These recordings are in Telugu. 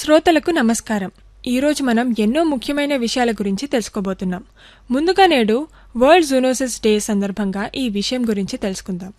శ్రోతలకు నమస్కారం ఈరోజు మనం ఎన్నో ముఖ్యమైన విషయాల గురించి తెలుసుకోబోతున్నాం ముందుగా నేడు వరల్డ్ జూనోసిస్ డే సందర్భంగా ఈ విషయం గురించి తెలుసుకుందాం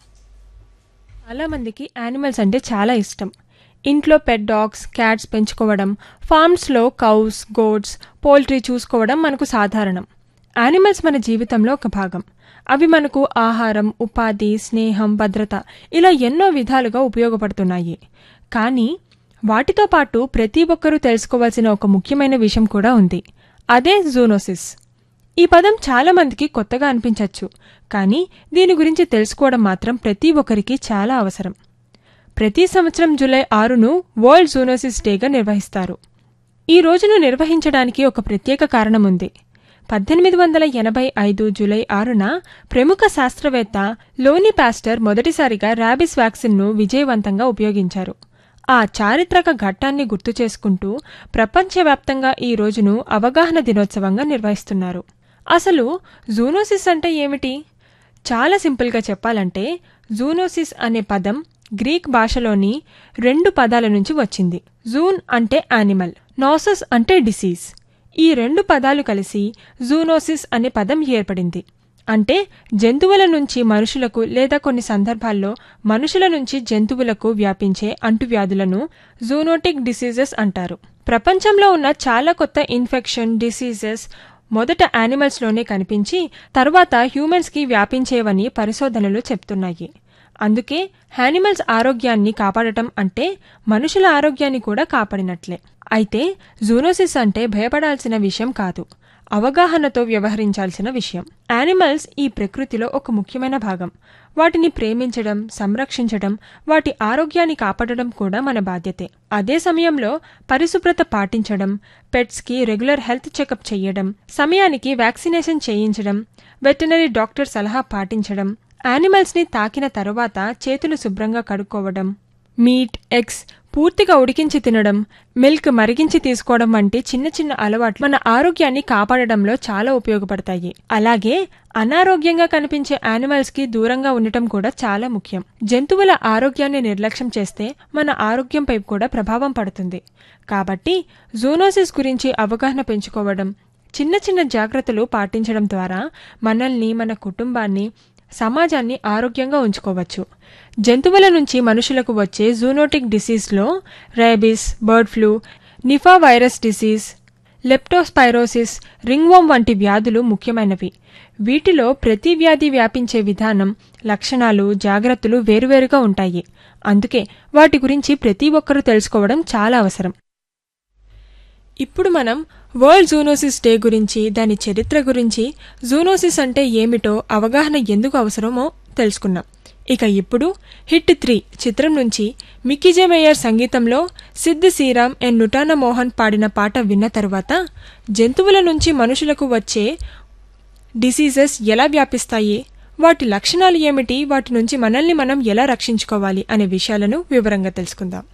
చాలా మందికి యానిమల్స్ అంటే చాలా ఇష్టం ఇంట్లో పెట్ డాగ్స్ క్యాట్స్ పెంచుకోవడం ఫార్మ్స్లో కౌస్ గోడ్స్ పోల్ట్రీ చూసుకోవడం మనకు సాధారణం యానిమల్స్ మన జీవితంలో ఒక భాగం అవి మనకు ఆహారం ఉపాధి స్నేహం భద్రత ఇలా ఎన్నో విధాలుగా ఉపయోగపడుతున్నాయి కానీ వాటితో పాటు ప్రతి ఒక్కరూ తెలుసుకోవాల్సిన ఒక ముఖ్యమైన విషయం కూడా ఉంది అదే జూనోసిస్ ఈ పదం చాలా మందికి కొత్తగా అనిపించవచ్చు కానీ దీని గురించి తెలుసుకోవడం మాత్రం ప్రతి ఒక్కరికి చాలా అవసరం ప్రతి సంవత్సరం జూలై ఆరును వరల్డ్ జూనోసిస్ డేగా నిర్వహిస్తారు ఈ రోజును నిర్వహించడానికి ఒక ప్రత్యేక కారణం ఉంది పద్దెనిమిది వందల ఎనభై ఐదు జూలై ఆరున ప్రముఖ శాస్త్రవేత్త లోని పాస్టర్ మొదటిసారిగా ర్యాబిస్ వ్యాక్సిన్ను విజయవంతంగా ఉపయోగించారు ఆ చారిత్రక ఘట్టాన్ని గుర్తు చేసుకుంటూ ప్రపంచవ్యాప్తంగా ఈ రోజును అవగాహన దినోత్సవంగా నిర్వహిస్తున్నారు అసలు జూనోసిస్ అంటే ఏమిటి చాలా సింపుల్గా చెప్పాలంటే జూనోసిస్ అనే పదం గ్రీక్ భాషలోని రెండు పదాల నుంచి వచ్చింది జూన్ అంటే యానిమల్ నాసస్ అంటే డిసీజ్ ఈ రెండు పదాలు కలిసి జూనోసిస్ అనే పదం ఏర్పడింది అంటే జంతువుల నుంచి మనుషులకు లేదా కొన్ని సందర్భాల్లో మనుషుల నుంచి జంతువులకు వ్యాపించే అంటువ్యాధులను జూనోటిక్ డిసీజెస్ అంటారు ప్రపంచంలో ఉన్న చాలా కొత్త ఇన్ఫెక్షన్ డిసీజెస్ మొదట యానిమల్స్లోనే కనిపించి తర్వాత హ్యూమన్స్కి వ్యాపించేవని పరిశోధనలు చెప్తున్నాయి అందుకే యానిమల్స్ ఆరోగ్యాన్ని కాపాడటం అంటే మనుషుల ఆరోగ్యాన్ని కూడా కాపాడినట్లే అయితే జూనోసిస్ అంటే భయపడాల్సిన విషయం కాదు అవగాహనతో వ్యవహరించాల్సిన విషయం యానిమల్స్ ఈ ప్రకృతిలో ఒక ముఖ్యమైన భాగం వాటిని ప్రేమించడం సంరక్షించడం వాటి ఆరోగ్యాన్ని కాపాడడం కూడా మన బాధ్యతే అదే సమయంలో పరిశుభ్రత పాటించడం పెట్స్కి రెగ్యులర్ హెల్త్ చెకప్ చేయడం సమయానికి వ్యాక్సినేషన్ చేయించడం వెటనరీ డాక్టర్ సలహా పాటించడం యానిమల్స్ని తాకిన తరువాత చేతులు శుభ్రంగా కడుక్కోవడం మీట్ ఎగ్స్ పూర్తిగా ఉడికించి తినడం మిల్క్ మరిగించి తీసుకోవడం వంటి చిన్న చిన్న అలవాట్లు మన ఆరోగ్యాన్ని కాపాడడంలో చాలా ఉపయోగపడతాయి అలాగే అనారోగ్యంగా కనిపించే యానిమల్స్ కి దూరంగా ఉండటం కూడా చాలా ముఖ్యం జంతువుల ఆరోగ్యాన్ని నిర్లక్ష్యం చేస్తే మన ఆరోగ్యంపై కూడా ప్రభావం పడుతుంది కాబట్టి జూనోసిస్ గురించి అవగాహన పెంచుకోవడం చిన్న చిన్న జాగ్రత్తలు పాటించడం ద్వారా మనల్ని మన కుటుంబాన్ని సమాజాన్ని ఆరోగ్యంగా ఉంచుకోవచ్చు జంతువుల నుంచి మనుషులకు వచ్చే జూనోటిక్ డిసీజ్లో rabies bird flu Nipah virus disease leptospirosis ringworm వంటి వ్యాధులు ముఖ్యమైనవి వీటిలో ప్రతి వ్యాధి వ్యాపించే విధానం లక్షణాలు జాగ్రత్తలు వేరువేరుగా ఉంటాయి అందుకే వాటి గురించి ప్రతి ఒక్కరూ తెలుసుకోవడం చాలా అవసరం ఇప్పుడు మనం వరల్డ్ జూనోసిస్ డే గురించి దాని చరిత్ర గురించి జూనోసిస్ అంటే ఏమిటో అవగాహన ఎందుకు అవసరమో తెలుసుకున్నాం ఇక ఇప్పుడు హిట్ త్రీ చిత్రం నుంచి మిక్కీజే మేయర్ సంగీతంలో సిద్ధ్ శ్రీరామ్ ఎన్ నుటాన మోహన్ పాడిన పాట విన్న తరువాత జంతువుల నుంచి మనుషులకు వచ్చే డిసీజెస్ ఎలా వ్యాపిస్తాయి వాటి లక్షణాలు ఏమిటి వాటి నుంచి మనల్ని మనం ఎలా రక్షించుకోవాలి అనే విషయాలను వివరంగా తెలుసుకుందాం